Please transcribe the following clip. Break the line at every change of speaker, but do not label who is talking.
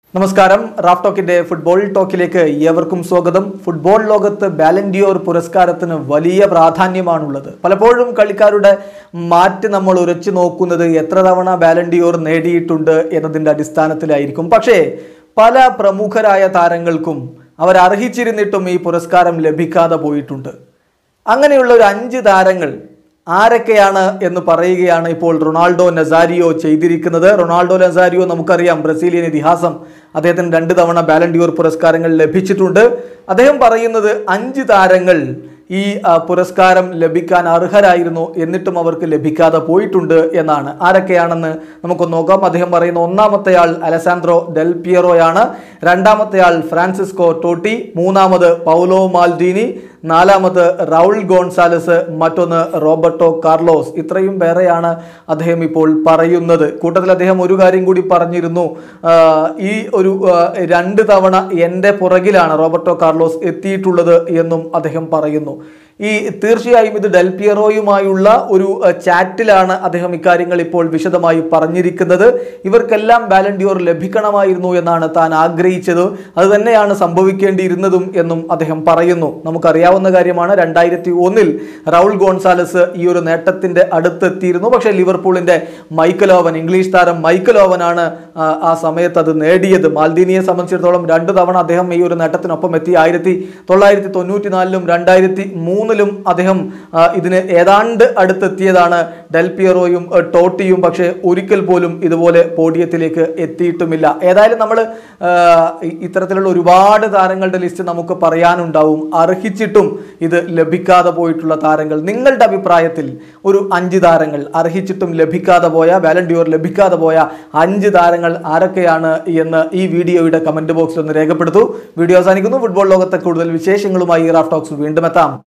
നമസ്കാരം Raf ടോക്കിന്റെ football ടോക്കിലേക്ക് ഏവർക്കും സ്വാഗതം ഫുട്ബോൾ ലോകത്ത് ബാലൻഡിയോർ പുരസ്കാരത്തിന് വലിയ പ്രാധാന്യമാണുള്ളത് പലപ്പോഴും കളിക്കാരുടെ മാറ്റ് നമ്മൾ ഉരച്ചു നോക്കുന്നത് എത്ര തവണ ബാലൻഡിയോർ നേടിയിട്ടുണ്ട് എന്നതിൻ്റെ അടിസ്ഥാനത്തിലായിരിക്കും പക്ഷേ പല പ്രമുഖരായ താരങ്ങൾക്കും അവർ അർഹിച്ചിരുന്നിട്ടും ഈ പുരസ്കാരം ലഭിക്കാതെ പോയിട്ടുണ്ട് അങ്ങനെയുള്ള ഒരു അഞ്ച് താരങ്ങൾ ആരൊക്കെയാണ് എന്ന് പറയുകയാണ് ഇപ്പോൾ റൊണാൾഡോ നസാരിയോ ചെയ്തിരിക്കുന്നത് റൊണാൾഡോ നസാരിയോ നമുക്കറിയാം ബ്രസീലിയൻ ഇതിഹാസം അദ്ദേഹത്തിന് രണ്ട് തവണ ബാലൻഡിയോർ പുരസ്കാരങ്ങൾ ലഭിച്ചിട്ടുണ്ട് അദ്ദേഹം പറയുന്നത് അഞ്ച് താരങ്ങൾ ഈ ആ, പുരസ്കാരം ലഭിക്കാൻ അർഹരായിരുന്നു എന്നിട്ടും അവർക്ക് ലഭിക്കാതെ പോയിട്ടുണ്ട് എന്നാണ് ആരൊക്കെയാണെന്ന് നമുക്ക് നോക്കാം അദ്ദേഹം പറയുന്ന ഒന്നാമത്തെ ആൾ അലസാൻഡ്രോ ഡെൽ പിയറോയാണ് രണ്ടാമത്തെ ആൾ ഫ്രാൻസിസ്കോ ടോട്ടി മൂന്നാമത് പൗലോ മാൽഡീനി നാലാമത് റൗൾ ഗോൺസാലസ് മറ്റൊന്ന് റോബർട്ടോ കാർലോസ് ഇത്രയും പേരെയാണ് അദ്ദേഹം ഇപ്പോൾ പറയുന്നത് കൂട്ടത്തിൽ അദ്ദേഹം ഒരു കാര്യം കൂടി പറഞ്ഞിരുന്നു ആ, ഈ ഒരു ആ, രണ്ട് തവണ എൻ്റെ പുറകിലാണ് റോബർട്ടോ കാർലോസ് എത്തിയിട്ടുള്ളത് എന്നും അദ്ദേഹം പറയുന്നു ഈ തീർച്ചയായും ഇത് ഡെൽപിയറോയുമായുള്ള ഒരു അഹ്, ചാറ്റിലാണ് അദ്ദേഹം ഇക്കാര്യങ്ങൾ ഇപ്പോൾ വിശദമായി പറഞ്ഞിരിക്കുന്നത് ഇവർക്കെല്ലാം ബാലൻഡിയോർ ലഭിക്കണമായിരുന്നു എന്നാണ് താൻ ആഗ്രഹിച്ചത് അത് തന്നെയാണ് സംഭവിക്കേണ്ടിയിരുന്നതും എന്നും അദ്ദേഹം പറയുന്നു നമുക്കറിയാവുന്ന കാര്യമാണ് രണ്ടായിരത്തി ഒന്നിൽ റൗൾ ഗോൺസാലസ് ഈ ഒരു നേട്ടത്തിന്റെ അടുത്തെത്തിയിരുന്നു പക്ഷേ ലിവർപൂളിന്റെ മൈക്കൽ ഓവൻ ഇംഗ്ലീഷ് താരം മൈക്കൽ ഓവനാണ് ആ, ആ സമയത്ത് അത് നേടിയത് മാൽദീനിയെ സംബന്ധിച്ചിടത്തോളം രണ്ട് തവണ അദ്ദേഹം ഈ ഒരു നേട്ടത്തിനൊപ്പം എത്തി ആയിരത്തി തൊള്ളായിരത്തി തൊണ്ണൂറ്റി നാലിലും രണ്ടായിരത്തി മൂന്നിലും അദ്ദേഹം ആ, ഇതിന് ഏതാണ്ട് അടുത്തെത്തിയതാണ് ഡെൽപിയറോയും ആ, ടോട്ടിയും പക്ഷേ ഒരിക്കൽ പോലും ഇതുപോലെ പോഡിയത്തിലേക്ക് എത്തിയിട്ടുമില്ല ഏതായാലും നമ്മൾ ഇത്തരത്തിലുള്ള ഒരുപാട് താരങ്ങളുടെ ലിസ്റ്റ് നമുക്ക് പറയാനുണ്ടാവും അർഹിച്ചിട്ടും ഇത് ലഭിക്കാതെ പോയിട്ടുള്ള താരങ്ങൾ നിങ്ങളുടെ അഭിപ്രായത്തിൽ ഒരു അഞ്ച് താരങ്ങൾ അർഹിച്ചിട്ടും ലഭിക്കാതെ പോയ വാലണ്ടിയോർ ലഭിക്കാതെ പോയ അഞ്ച് താരങ്ങൾ ആരൊക്കെയാണ് എന്ന് ഈ വീഡിയോയുടെ കമന്റ് ബോക്സിൽ ഒന്ന് രേഖപ്പെടുത്തൂ വീഡിയോ അവസാനിക്കുന്നു ഫുട്ബോൾ ലോകത്തെ കൂടുതൽ വിശേഷങ്ങളുമായി റാഫ് ടോക്സ് വീണ്ടും എത്താം